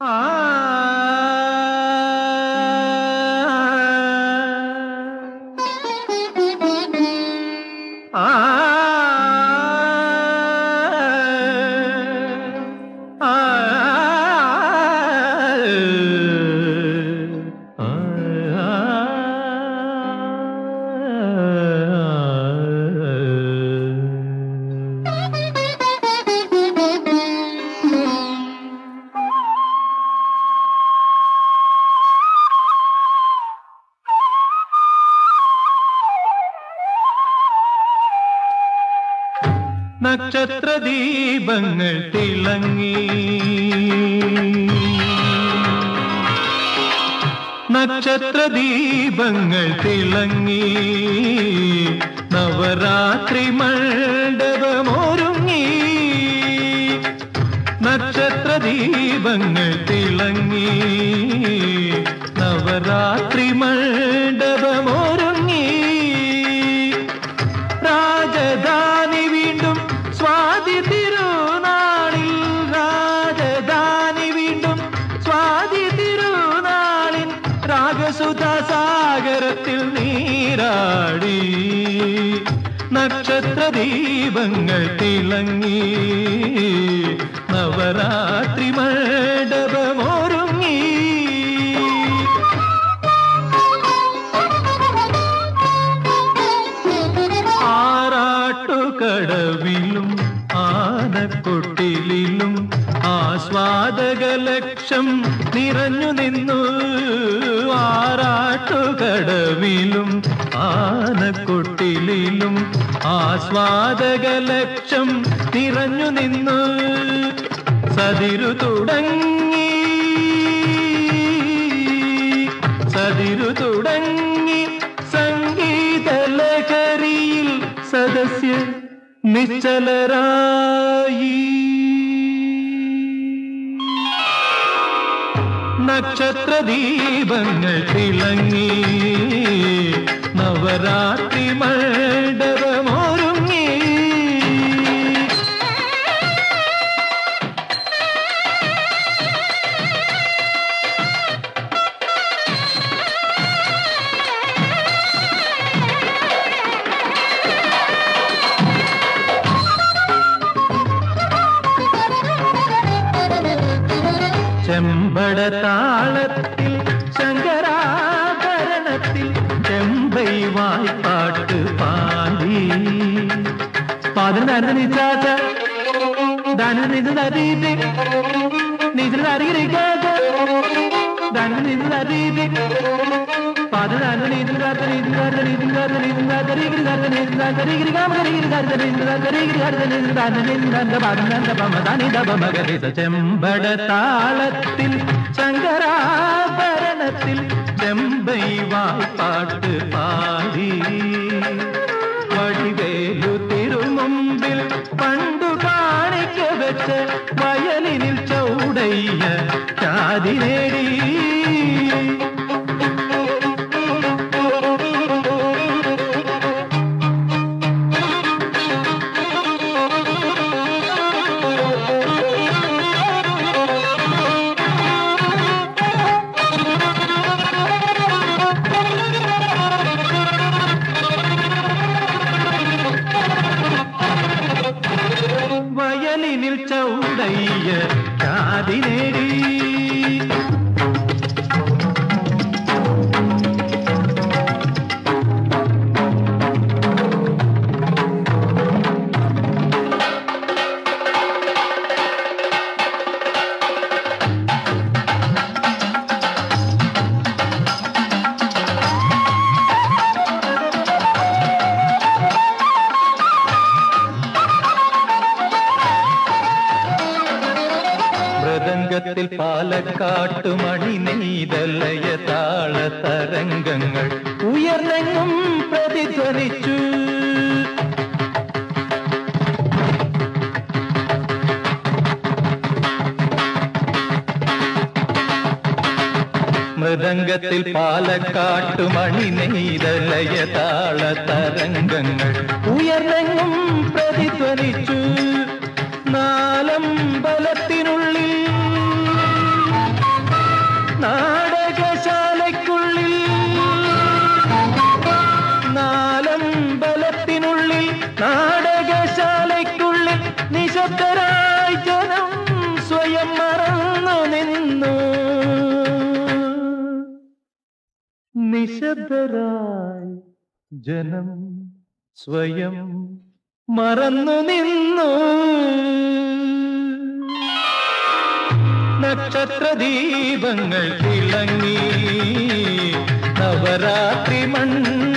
നക്ഷത്ര ദീപങ്ങൾ തിളങ്ങി നക്ഷത്ര ദീപങ്ങൾ തിളങ്ങി നവരാത്രി മണ്ഡപമൊരുങ്ങി നക്ഷത്ര ദീപങ്ങൾ തിളങ്ങി നവരാത്രി മണ്ഡപമൊരുങ്ങി രാജധാനി വീണ്ടും സ്വാതി തിരുനാളിൽ രാജധാനി വീണ്ടും സ്വാതി തിരുനാളിൻ രാഗസുധ സാഗരത്തിൽ നീരാടി നക്ഷത്ര ദീപങ്ങൾ തിളങ്ങി നവരാത്രി മണ്ഡപമൊരുങ്ങി ആറാട്ടുകടവിലും ആനക്കൊട്ടിലും ആസ്വാദക ലക്ഷം നിറഞ്ഞു നിന്നു ആറാട്ടുകടവിലും ആനക്കൊട്ടിലും ആസ്വാദക ലക്ഷം നിറഞ്ഞു നിന്നു സതിരു തുടങ്ങി സതിരു തുടങ്ങി സംഗീത ലഹരിയിൽ സദസ്യ നിശ്ചലരായി നക്ഷത്ര ദീപങ്ങൾ തിളങ്ങി നവരാത്രി മണ്ഡപമൊരുങ്ങി ചെമ്പട താളത്തിൽ ശങ്കരാഭരണത്തിൽ ചെമ്പൈ വായ്പാട്ട് പാടി പാതിന് നിച്ചാച്ച ധനു നിന്ന് തരീതി നിതിന് അറിയിരിക്കാത്ത ധനു നിന്ന് തരീതി പാതിനാണ് നീതിന് കാത്ത നീതിന് കാത്ത നീതിന് കാത്ത നീതിന് കാത്ത രീതി കാത്ത നീതിന് കാത്ത രീതി കാമ രീതി കാത്ത നീതിന് കാത്ത രീതി കാത്ത നീതിന് കാത്ത നീതിന് കാത്ത പാദം പമതാനി ദപമകരിത ചെമ്പട താളത്തിൽ ശങ്കരാഭരണത്തിൽ ചെമ്പൈ വായ്പാട്ട് പാടി വടിവേലു തിരുമുമ്പിൽ പണ്ടു കാണിക്ക വെച്ച് വയലിനിൽ ചൗടയ്യ ചാതി നേടി വയലിനിൽ ചൗടയ്യ ചാതി നേടി മൃദംഗത്തിൽ പാലക്കാട്ടു മണി നെയ്തലയ താള തരംഗങ്ങൾ ഉയർന്നെങ്ങും പ്രതിധ്വനിച്ചു മൃദംഗത്തിൽ പാലക്കാട്ടു മണി നെയ്തലയ താള തരംഗങ്ങൾ ഉയർന്നെങ്ങും പ്രതിധ്വനിച്ചു നാലമ്പലത്തിനുള്ളിൽ നിശബ്ദരായി ജനം സ്വയം മറന്നു നിന്നു നിശബ്ദരായി ജനം സ്വയം മറന്നു നിന്നു നക്ഷത്രദീപങ്ങൾ തിളങ്ങി നവരാത്രി മണ്ഡ